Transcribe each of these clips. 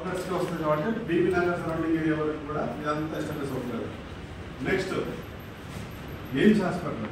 వర్కర్స్కి వస్తుంది కాబట్టి BB Nagar surrounding area వరకు కూడా ఇదంతా ఎస్టాబ్లిష్ అవుతుంది నెక్స్ట్ ఎయిమ్స్ హాస్పిటల్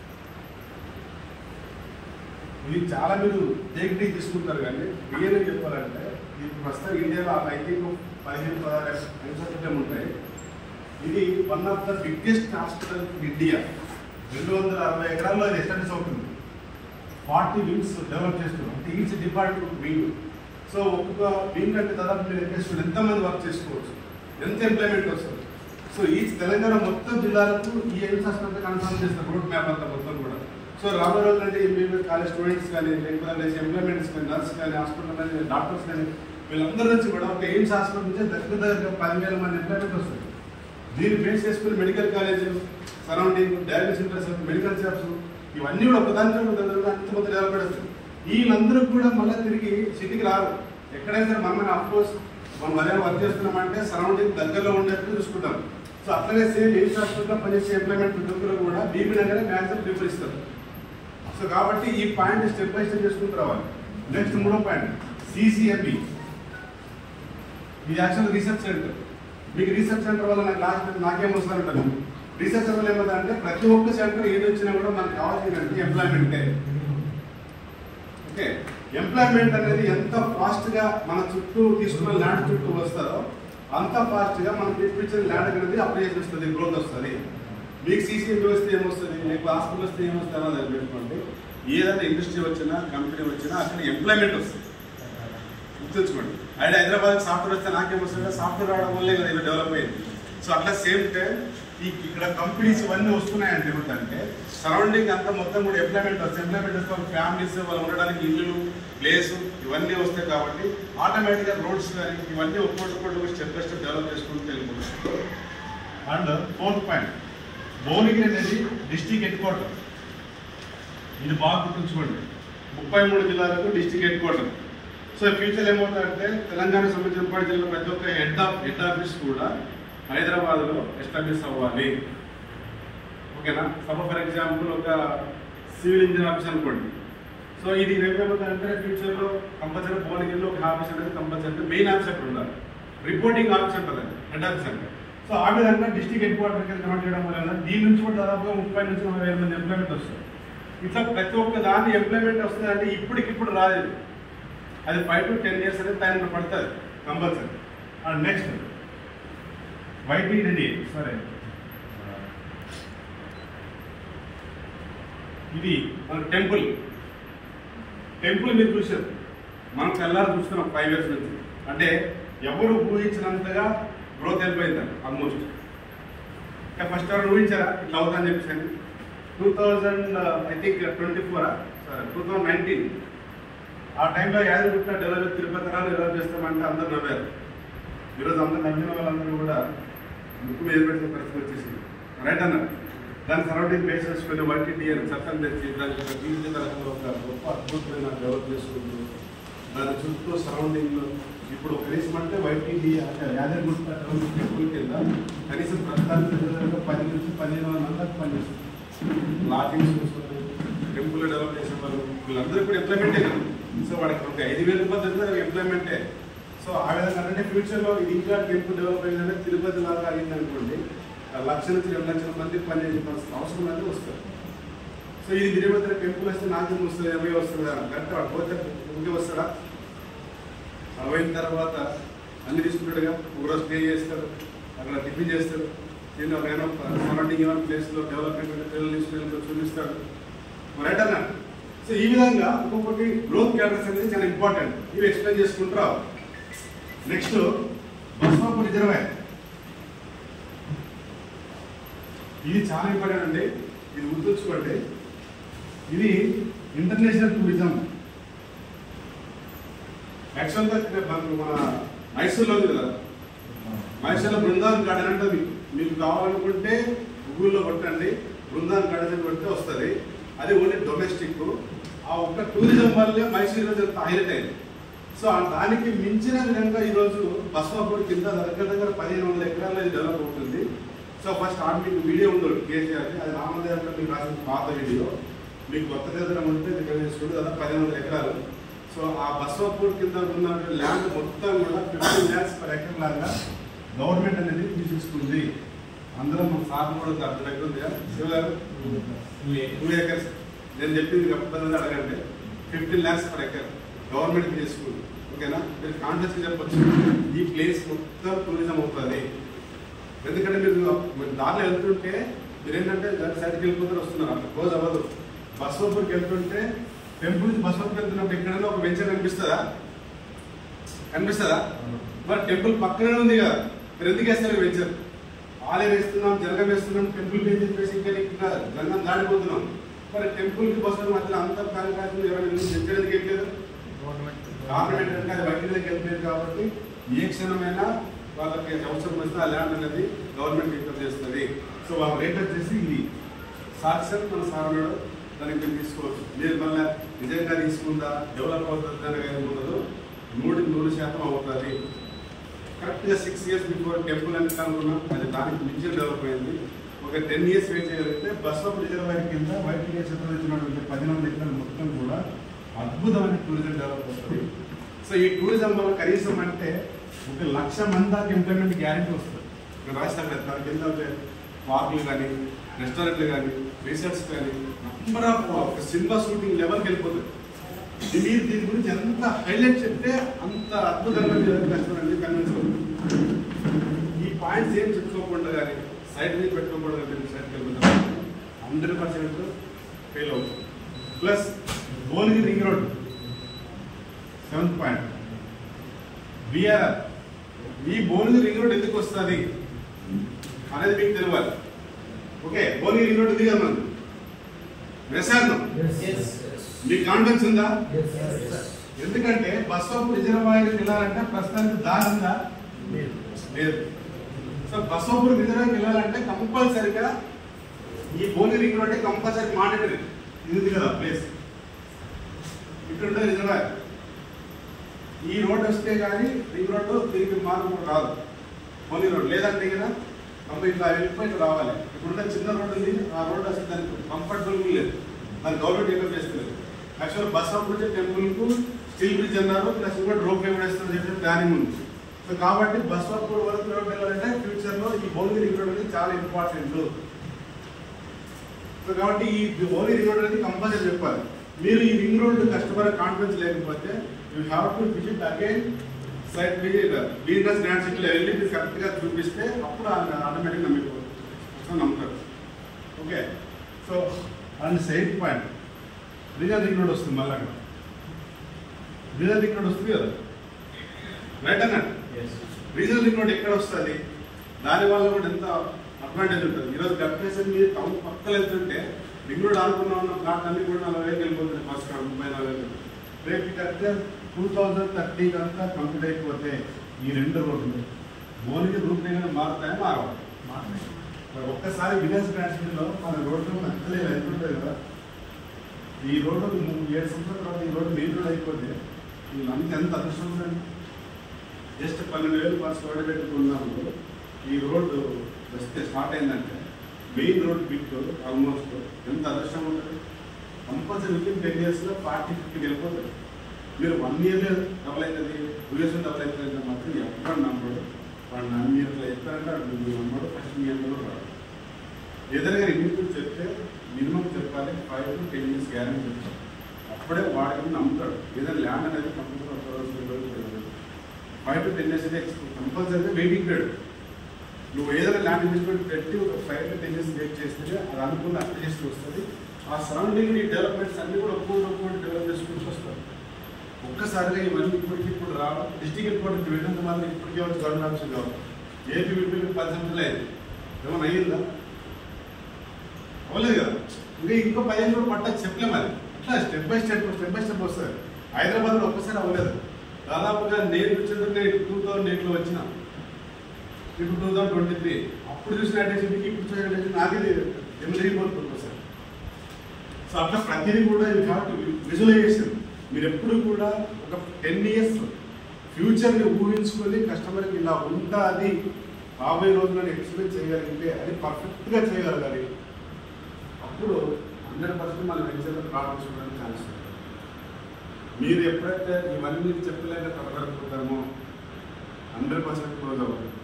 ఇది చాలా మీరు టేక్టీ తీసుకుంటారు కానీ రియల్గా చెప్పాలంటే ఇది ప్రస్తుతం ఇండియాలో ఐ థింక్ పదిహేను పదహారు ఎయిమ్స్ హాస్పిటల్ ఉంటాయి ఇది one of the biggest hospital in India రెండు వందల అరవై ఎకరాల్లో ఇది ఎస్టాబ్లిష్ అవుతుంది ఫార్టీ వింగ్స్ డెవలప్ చేస్తున్నాం అంటే ఈచ్ డిపార్ట్మెంట్ వింగ్ సో ఒక్కొక్క వింగ్ అంటే దాదాపు మీరు ఎంత ఎంతమంది వర్క్ చేసుకోవచ్చు ఎంత ఎంప్లాయ్మెంట్ వస్తుంది సో ఈ తెలంగాణ మొత్తం జిల్లాలకు ఈ ఎయిమ్స్ హాస్పిటల్ కన్ఫర్మ్ చేస్తారు రోడ్ మ్యాప్ అంతా మొత్తం కూడా సో రాబోయే రోజులు అంటే ఎంబీబీఎస్ కాలేజ్ స్టూడెంట్స్ కానీ లేకపోతే ఎంప్లాయ్మెంట్స్ కానీ నర్స్ కానీ హాస్పిటల్ కానీ డాక్టర్స్ కానీ వీళ్ళందరి నుంచి కూడా ఒక ఎయిమ్స్ హాస్పిటల్ నుంచి దగ్గర దగ్గర పదివేల మంది ఎంప్లాయ్మెంట్ వస్తుంది దీన్ని బేస్ చేసుకుని మెడికల్ కాలేజీలు surrounding dialysis centres medical shops ఇవన్నీ కూడా ఒకదాని అంత మొత్తం డెవలప్ అవుతుంది వీళ్ళందరూ కూడా మళ్ళీ తిరిగి సిటీకి రారు ఎక్కడైనా సరే మనం అఫ్ కోర్స్ మనం అదే వర్క్ చేస్తున్నామంటే సరౌండింగ్ దగ్గరలో ఉండేట్టు చూసుకుంటాం సో అట్లనే సేమ్ ఎయిమ్స్ హాస్పిటల్లో పనిచేసే ఎంప్లాయ్మెంట్ ఉద్యోగులు కూడా బీబీ నగరే మ్యాక్సిమం ప్రిఫర్ ఇస్తారు సో కాబట్టి ఈ పాయింట్ స్టెప్ బై స్టెప్ చేసుకుంటూ రావాలి నెక్స్ట్ మూడో పాయింట్ సిసిఎంబి ఇది యాక్చువల్ రీసెర్చ్ సెంటర్ మీకు రీసెర్చ్ సెంటర్ వల్ల నాకు లాస్ట్ నాకేం వస్తారంటారు రీసెర్చ్ వల్ల ఏమంటే ప్రతి ఒక్క సెంటర్ ఏది వచ్చినా కూడా మనకు కావాల్సిందంటే ఎంప్లాయ్మెంటే ఓకే ఎంప్లాయ్మెంట్ అనేది ఎంత ఫాస్ట్ గా మన చుట్టూ తీసుకున్న ల్యాండ్ చుట్టూ వస్తుందో అంత ఫాస్ట్ గా మనం తెప్పించిన ల్యాండ్ అనేది అప్లికేషన్ వస్తుంది గ్రోత్ వస్తుంది మీకు సీసీఎంపీ వస్తే ఏమొస్తుంది మీకు హాస్పిటల్ వస్తే ఏమొస్తుంది అన్నది పెట్టుకోండి ఏదైనా ఇండస్ట్రీ వచ్చినా కంపెనీ వచ్చినా అక్కడ ఎంప్లాయ్మెంట్ వస్తుంది గుర్తుంచుకోండి అయితే హైదరాబాద్ సాఫ్ట్వేర్ వస్తే నాకేం వస్తుంది సాఫ్ట్వేర్ రావడం వల్లే కదా ఇది డెవలప్ అయింది సో అట్లా సేమ్ టైం ఈ ఇక్కడ కంపెనీస్ ఇవన్నీ వస్తున్నాయంటే ఏమిటంటే సరౌండింగ్ అంతా మొత్తం కూడా ఎంప్లాయ్మెంట్ వస్తుంది ఎంప్లాయ్మెంట్ వస్తే వాళ్ళ ఫ్యామిలీస్ వాళ్ళు ఉండడానికి ఇల్లు ప్లేస్ ఇవన్నీ వస్తాయి కాబట్టి ఆటోమేటిక్గా రోడ్స్ కానీ ఇవన్నీ ఒక్కొక్కటి ఒక్కొక్కటి స్టెప్ బై స్టెప్ డెవలప్ చేసుకుంటూ వెళ్ళిపోతుంది అండ్ ఫోర్త్ పాయింట్ భువనగిరి అనేది డిస్టిక్ హెడ్ క్వార్టర్ ఇది బాగా గుర్తుంచుకోండి ముప్పై మూడు జిల్లాలకు district head quarter so future ఏమవుతుందంటే తెలంగాణ సంబంధించిన ఉమ్మడి జిల్లా ప్రతి ఒక్క హెడ్ ఆఫ్ హెడ్ ఆఫీస్ కూడా హైదరాబాద్లో ఎస్టాబ్లిష్ అవ్వాలి ఓకేనా సపో ఫర్ ఎగ్జాంపుల్ ఒక సివిల్ ఇంజనీర్ ఆఫీస్ అనుకోండి సో ఇది ఏమవుతుందంటే ఫ్యూచర్లో కంపల్సరీ భువనగిరిలో ఒక ఆఫీస్ అనేది కంపల్సరీ మెయిన్ ఆఫీస్ అక్కడ ఉండాలి రిపోర్టింగ్ ఆఫీస్ ఉంటుంది హెడ్ ఆఫీస్ అంటే సో ఆ విధంగా డిస్టిక్ హెడ్ క్వార్టర్ కింద కనెక్ట్ చేయడం వల్ల దీని నుంచి కూడా దాదాపుగా ముప్పై నుంచి నలభై వేల మంది ఎంప్లాయ్మెంట్ వస్తుంది ఇట్లా ప్రతి ఒక్క దాని ఎంప్లాయ్మెంట్ వస్తుందంటే ఇప్పటికిప్పుడు రాదు ఇది. అది ఫైవ్ టు టెన్ ఇయర్స్ అనేది టైం పడుతుంది కంపల్సరీ అండ్ నెక్స్ట్ వైటీ రెడీ సరే ఇది మన టెంపుల్ టెంపుల్ మీరు చూసారు మనం తెల్లారి చూస్తున్నాం ఫైవ్ ఇయర్స్ నుంచి అంటే ఎవరు ఊహించినంతగా గ్రోత్ వెళ్ళిపోయింది ఆల్మోస్ట్ ఇంకా ఫస్ట్ ఎవరు ఊహించారా ఇట్లా అవుతుందని చెప్పేసి two thousand I think twenty ఫోరా సరే టూ థౌజండ్ నైన్టీన్ ఆ టైంలో యాదగిరిగుట్ట డెవలప్ తిరుపతి రాను డెవలప్ చేస్తామంటే అందరు నవ్వారు ఈరోజు అందరు నవ్విన వాళ్ళందరూ కూడా ముక్కు మీద పెట్టిన పరిస్థితి వచ్చేసింది రైట్ అన్నారు దాని సరౌండింగ్ బేస్ చేసుకుని వైటీడీ అని చట్టం తెచ్చి దానికి ఒక బీజీ తరగతిలో ఒక గొప్ప అద్భుతమైన డెవలప్ చేసుకుంటూ దాని చుట్టూ సరౌండింగ్ ఇప్పుడు కనీసం అంటే వైటీడీ అంటే యాదగిరిగుట్ట డెవలప్ టెంపుల్ కింద కనీసం ప్రస్తుతానికి దగ్గర పది నుంచి పదిహేను వందల మంది పనిచేస్తుంది లాజింగ్స్ చూసుకుంటూ టెంపుల్ డెవలప్ చేసే వాళ్ళు వీళ్ళందరూ కూడా ఎంప్లాయ్మెంటే కదా సో వాడికి ఒక ఐదు వేల రూపాయలు దగ్గర ఎంప్లాయ్మెంటే సో ఆ విధంగా అంటే ఫ్యూచర్లో ఇది ఇంకా టెంపుల్ డెవలప్ అయిందంటే తిరుపతి లాగా అయింది అనుకోండి ఆ లక్ష నుంచి రెండు లక్షల మంది పనిచేసే అవసరం అనేది వస్తారు సో ఇది తిరుపతి టెంపుల్ వస్తే నాకేం వస్తుంది ఇరవై వస్తుంది కరెక్ట్ వాడు పోతే ఇంకే వస్తాడా అలా పోయిన తర్వాత అన్ని తీసుకుంటాడుగా ఒకరోజు స్టే చేస్తారు అక్కడ టిఫిన్ చేస్తారు నేను ఒక ఏమైనా సరౌండింగ్ ఏమైనా ప్లేస్లో డెవలప్మెంట్ పిల్లలు తీసుకుని చూపిస్తాడు రైట్ అన్నా సో ఈ విధంగా ఒక్కొక్కటి గ్రోత్ క్యాటర్స్ అనేది చాలా ఇంపార్టెంట్ ఇవి ఎక్స్ప్లెయిన్ చేసుకుంటారా నెక్స్ట్ బస్మాపూర్ రిజర్వాయర్ ఇది చాలా ఇంపార్టెంట్ అండి ఇది గుర్తుంచుకోండి ఇది ఇంటర్నేషనల్ టూరిజం యాక్చువల్గా మనకు మన మైసూర్లో ఉంది కదా మైసూర్లో బృందావన్ గార్డెన్ అంటే మీకు మీకు కావాలనుకుంటే గూగుల్లో కొట్టండి బృందావన్ గార్డెన్ అని కొడితే వస్తుంది అది ఓన్లీ డొమెస్టిక్ ఆ ఒక్క టూరిజం వల్లే మైసూర్ ఈరోజు ఎంత హైలైట్ అయింది సో ఆ దానికి మించిన విధంగా ఈరోజు బస్వాపూర్ కింద దగ్గర దగ్గర పదిహేను వందల ఎకరాల్లో ఇది డెవలప్ అవుతుంది సో ఫస్ట్ ఆడ మీకు వీడియో ఉంది కేసీఆర్ అది రామదేవ్ మీకు రాసిన పాత వీడియో మీకు కొత్త దగ్గర ఉంటే దగ్గర చేసుకుంటే దాదాపు పదిహేను వందల ఎకరాలు సో ఆ బస్వాపూర్ కింద ఉన్న ల్యాండ్ మొత్తం కూడా ఫిఫ్టీన్ ల్యాక్స్ పర్ ఎకర్ లాగా గవర్నమెంట్ అనేది తీసేసుకుంది అందరం మన సార్ కూడా అర్థం దగ్గర ఉంది కదా శివ గారు టూ ఏకర్స్ నేను చెప్పింది చెప్పదని అడగండి fifteen lakhs per acre government తీసుకుంది ఓకేనా మీరు కాన్షియస్ చెప్పొచ్చు ఈ ప్లేస్ మొత్తం టూరిజం అవుతుంది ఎందుకంటే మీరు మీరు దారిలో వెళ్తుంటే మీరు ఏంటంటే దాని సైడ్కి వెళ్ళిపోతారు వస్తున్నారు అట్లా క్లోజ్ అవ్వదు బస్వాపూర్కి వెళ్తుంటే టెంపుల్ నుంచి బస్వాపూర్కి వెళ్తున్నప్పుడు ఎక్కడైనా ఒక వెంచర్ కనిపిస్తుందా కనిపిస్తుందా మరి టెంపుల్ పక్కనే ఉంది కదా మీరు ఎందుకు వేస్తారు వెంచర్ ఆలయం వేస్తున్నాం జరగం వేస్తున్నాం టెంపుల్ అని చెప్పేసి ఇంకా ఇంకా జంగం దాడిపోతున్నాం మరి టెంపుల్ కి బస్సుల మధ్యలో అంత కార్యక్రమం ఎవరైనా ఎందుకు వెంచర్కి వెళ్ళలేదు గవర్నమెంట్ అంటే అది వైద్యులకు వెళ్ళలేదు కాబట్టి ఏ క్షణమైనా వాళ్ళకి అవసరం వస్తే ఆ ల్యాండ్ అనేది గవర్నమెంట్ ఇన్కమ్ చేస్తుంది సో వాళ్ళ రేట్ వచ్చేసి ఇది సాక్షాత్ మన సార్ అన్నాడు దానికి మీరు తీసుకోవచ్చు మీరు మళ్ళీ నిజంగా తీసుకుందా డెవలప్ అవుతుంది అని ఉండదు నూటికి నూరు శాతం అవుతుంది కరెక్ట్గా సిక్స్ ఇయర్స్ బిఫోర్ టెంపుల్ అని అనుకున్నాం అది దానికి మించి డెవలప్ అయింది ఒక టెన్ ఇయర్స్ వెయిట్ చేయగలిగితే బస్ ఆఫ్ రిజర్వాయర్ కింద వైట్ క్షేత్రంలో ఇచ్చినటువంటి పదిహేను ఎకరాలు మొత్తం కూడా అద్భుతమైన టూరిజం డెవలప్ అవుతుంది సో ఈ టూరిజం వల్ల కనీసం అంటే ఒక లక్ష మంది దాకా ఎంప్లాయ్మెంట్ గ్యారెంటీ వస్తుంది ఇక్కడ రాష్ట్రం కదా దాని కింద ఉండే పార్కులు కానీ రెస్టారెంట్లు కానీ రిసార్ట్స్ కానీ నంబర్ ఆఫ్ ఒక సినిమా షూటింగ్ లెవెల్కి వెళ్ళిపోతుంది ఇది మీరు దీని గురించి ఎంత హైలైట్ చెప్తే అంత అద్భుతంగా కష్టపడండి కన్విన్స్ ఈ పాయింట్స్ ఏం చెప్పుకోకుండా కానీ సైడ్ మీద పెట్టుకోకుండా కానీ సైడ్కి వెళ్ళిపోతాం హండ్రెడ్ పర్సెంట్ ఫెయిల్ అవుతుంది plus Bhuvanagiri ring road seventh point BRR ఈ భువనగిరి రింగ్ రోడ్ ఎందుకు వస్తుంది అనేది మీకు తెలియాలి ఓకే భువనగిరి రింగ్ రోడ్ ఉంది కదా మనం వేసాను మీకు కాన్ఫిడెన్స్ ఉందా ఎందుకంటే బస్ స్టాప్ రిజర్వాయర్ వెళ్ళాలంటే ప్రస్తుతానికి దారి ఉందా లేదు సో బస్ స్టాప్ రిజర్వాయర్ వెళ్ళాలంటే కంపల్సరిగా ఈ బోని రింగ్ రోడ్ కంపల్సరీ మానిటరీ ఇది ఉంది కదా ప్లేస్ ఇక్కడ ఉండే రిజర్వాయర్ ఈ రోడ్ వస్తే కానీ రింగ్ రోడ్ తిరిగి మార్పు రాదు బోని రోడ్ లేదంటే కదా కంప ఇట్లా వెళ్ళిపోయి ఇట్లా రావాలి ఇప్పుడున్న చిన్న రోడ్ ఉంది ఆ రోడ్ అసలు దానికి కంఫర్టబుల్ లేదు దాని గవర్నమెంట్ ఏమో చేస్తలేదు యాక్చువల్ బస్ స్టాప్ నుంచి టెంపుల్ కు స్టీల్ బ్రిడ్జ్ అన్నారు ప్లస్ కూడా రోప్ వే వేస్తారు చెప్పి ప్లానింగ్ ఉంది సో కాబట్టి బస్ స్టాప్ వరకు రోడ్ వెళ్ళాలంటే ఫ్యూచర్ లో ఈ భువనగిరి రోడ్ అనేది చాలా ఇంపార్టెంట్ సో కాబట్టి ఈ ఓన్లీ రింగ్ రోడ్ అనేది కంపల్సరీ చెప్పాలి మీరు ఈ రింగ్ రోడ్ కస్టమర్ కాన్ఫిడెన్స్ లేకపోతే you have to visit again site visit business grand సిటీలో వెళ్ళి మీరు కరెక్ట్గా చూపిస్తే అప్పుడు ఆటోమేటిక్గా మీకు సో నమ్ముతారు okay so and second point reason ring road వస్తుంది మళ్ళీ అక్కడ రీజన్ రింగ్ రోడ్ వస్తుంది కదా రైట్ అన్నట్టు రీజనల్ రింగ్ రోడ్ ఎక్కడ వస్తుంది దాని వల్ల కూడా ఎంత అడ్వాంటేజ్ ఉంటుంది ఈరోజు గట్కేషన్ మీరు టౌన్ పక్కన వెళ్తుంటే రింగ్ రోడ్ ఆనుకున్న ఉన్న ప్లాట్ అన్ని కూడా నలభై వేలు వెళ్ళిపోతుంది ఫస్ట్ కాడ ముప్పై నలభై వేలు రేపు కడితే టూ థౌజండ్ థర్టీ కనుక కంప్లీట్ అయిపోతే ఈ రెండు రోడ్లు మోనికి రూపురేఖలు మారుతాయి మారవు మరి ఒక్కసారి విలేజ్ ట్రాన్స్మిట్లో మన రోడ్లు నచ్చలేదు ఎంత ఉంటుంది కదా ఈ రోడ్డు ము- ఏడు సంవత్సరాల తర్వాత ఈ రోడ్డు మెయిన్ రోడ్ అయిపోతే వీళ్ళంతా ఎంత అదృష్టం ఉందండి జస్ట్ పన్నెండు వేలు పాస్ రోడ్డు పెట్టుకున్నాము ఈ రోడ్డు వస్తే స్టార్ట్ అయిందంటే మెయిన్ రోడ్ బిట్ ఆల్మోస్ట్ ఎంత అదృష్టం ఉంటుంది కంపల్సరీ విత్ టెన్ ఇయర్స్లో ఫార్టీ ఫిఫ్టీ వెళ్ళిపోతుంది మీరు వన్ ఇయర్లో డబుల్ అవుతుంది టూ ఇయర్స్లో డబుల్ అవుతుంది మాత్రం ఎప్పుడు నమ్మడు వాడు నమ్మి ఇయర్లో ఎప్పుడంటే అప్పుడు మీరు నమ్మడు ఫస్ట్ మీ ఇయర్లో రాడు ఏదైనా ఇంటికి చెప్తే మినిమం చెప్పాలి five to ten years guarantee చెప్తారు అప్పుడే వాడికి నమ్ముతాడు ఏదైనా ల్యాండ్ అనేది compulsory five to ten years అయితే కంపల్సరీగా వెయిటింగ్ పీరియడ్ నువ్వు ఏదైనా ల్యాండ్ ఇన్వెస్ట్మెంట్ పెట్టి ఒక five to ten years wait చేస్తే అది అనుకున్న అప్లికేషన్ వస్తుంది ఆ సరౌండింగ్ ఈ డెవలప్మెంట్స్ అన్ని కూడా ఒక్కొక్కటి ఒక్కొక్కటి డెవలప్ చేసుకుంటూ వస్తారు ఒక్కసారిగా ఇవన్నీ ఇప్పటికి ఇప్పుడు రావడం డిస్టిక్ హెడ్ క్వార్టర్ వెళ్ళినంత మాత్రం ఇప్పటికే వచ్చి గవర్నమెంట్ ఆఫీస్ కావాలి ఏపీ విడిపోయి పది సంవత్సరాలు అయింది ఏమైనా అయ్యిందా అవ్వలేదు కదా ఇంకా ఇంకో పదిహేను కూడా పట్టచ్చు చెప్పలేము అది అట్లా step by step step by step వస్తుంది హైదరాబాద్లో ఒక్కసారి అవ్వలేదు దాదాపుగా నేను వచ్చింది నేను టూ థౌజండ్ ఎయిట్లో వచ్చిన ఇప్పుడు టూ థౌజండ్ ట్వంటీ త్రీ అప్పుడు చూసిన అటెన్షన్కి ఇప్పుడు చూసిన అటెన్షన్ నాకే ఎనిమిది పోతుంది సార్ సో అట్లా ప్రతిదీ కూడా యూ హ్యావ్ టు విజువలైజేషన్ మీరు ఎప్పుడు కూడా ఒక టెన్ ఇయర్స్ ఫ్యూచర్ని ఊహించుకొని కస్టమర్కి ఇలా ఉంటుంది రాబోయే రోజులను ఎక్స్ప్లెయిన్ చేయగలిగితే అది పర్ఫెక్ట్గా చేయగలగాలి అప్పుడు హండ్రెడ్ పర్సెంట్ మన వెంచర్లో ప్రాబ్లమ్స్ ఉండడానికి ఛాన్స్ ఉంది మీరు ఎప్పుడైతే ఇవన్నీ చెప్పలేక తడబడిపోతారో హండ్రెడ్ పర్సెంట్ క్లోజ్ అవుతుంది